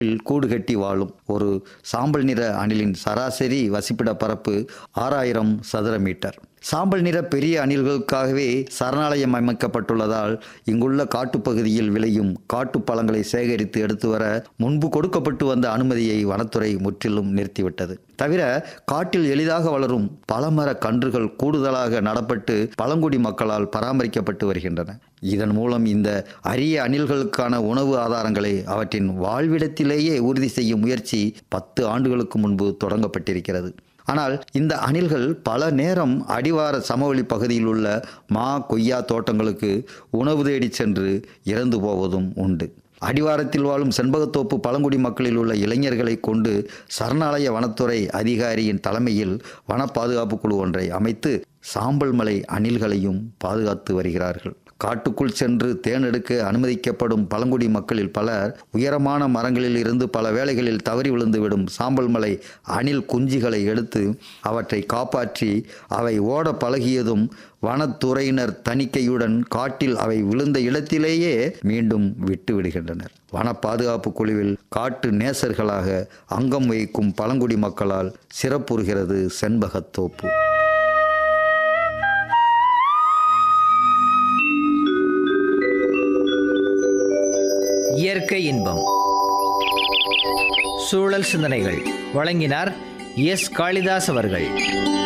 கூடு கட்டி வாழும் ஒரு சாம்பல் நிற அணிலின் சராசரி வசிப்பிட பரப்பு ஆறாயிரம் சதுர மீட்டர் சாம்பல் நிற பெரிய அணில்களுக்காகவே சரணாலயம் அமைக்கப்பட்டுள்ளதால் இங்குள்ள காட்டுப்பகுதியில் விளையும் காட்டுப் பழங்களை சேகரித்து எடுத்து வர முன்பு கொடுக்கப்பட்டு வந்த அனுமதியை வனத்துறை முற்றிலும் நிறுத்திவிட்டது தவிர காட்டில் எளிதாக வளரும் பழமர கன்றுகள் கூடுதலாக நடப்பட்டு பழங்குடி மக்களால் பராமரிக்கப்பட்டு வருகின்றன இதன் மூலம் இந்த அரிய அணில்களுக்கான உணவு ஆதாரங்களை அவற்றின் வாழ்விடத்திலேயே உறுதி செய்யும் முயற்சி பத்து ஆண்டுகளுக்கு முன்பு தொடங்கப்பட்டிருக்கிறது ஆனால் இந்த அணில்கள் பல நேரம் அடிவார சமவெளி பகுதியில் உள்ள மா கொய்யா தோட்டங்களுக்கு உணவு தேடிச் சென்று இறந்து போவதும் உண்டு அடிவாரத்தில் வாழும் செண்பகத்தோப்பு பழங்குடி மக்களில் உள்ள இளைஞர்களை கொண்டு சரணாலய வனத்துறை அதிகாரியின் தலைமையில் வன பாதுகாப்பு குழு ஒன்றை அமைத்து சாம்பல் மலை அணில்களையும் பாதுகாத்து வருகிறார்கள் காட்டுக்குள் சென்று தேனெடுக்க அனுமதிக்கப்படும் பழங்குடி மக்களில் பலர் உயரமான மரங்களில் இருந்து பல வேளைகளில் தவறி விழுந்துவிடும் சாம்பல் மலை அணில் குஞ்சுகளை எடுத்து அவற்றை காப்பாற்றி அவை ஓட பழகியதும் வனத்துறையினர் தணிக்கையுடன் காட்டில் அவை விழுந்த இடத்திலேயே மீண்டும் விட்டு விடுகின்றனர் வன பாதுகாப்பு குழுவில் காட்டு நேசர்களாக அங்கம் வகிக்கும் பழங்குடி மக்களால் சிறப்புறுகிறது செண்பகத்தோப்பு இயற்கை இன்பம் சூழல் சிந்தனைகள் வழங்கினார் எஸ் காளிதாஸ் அவர்கள்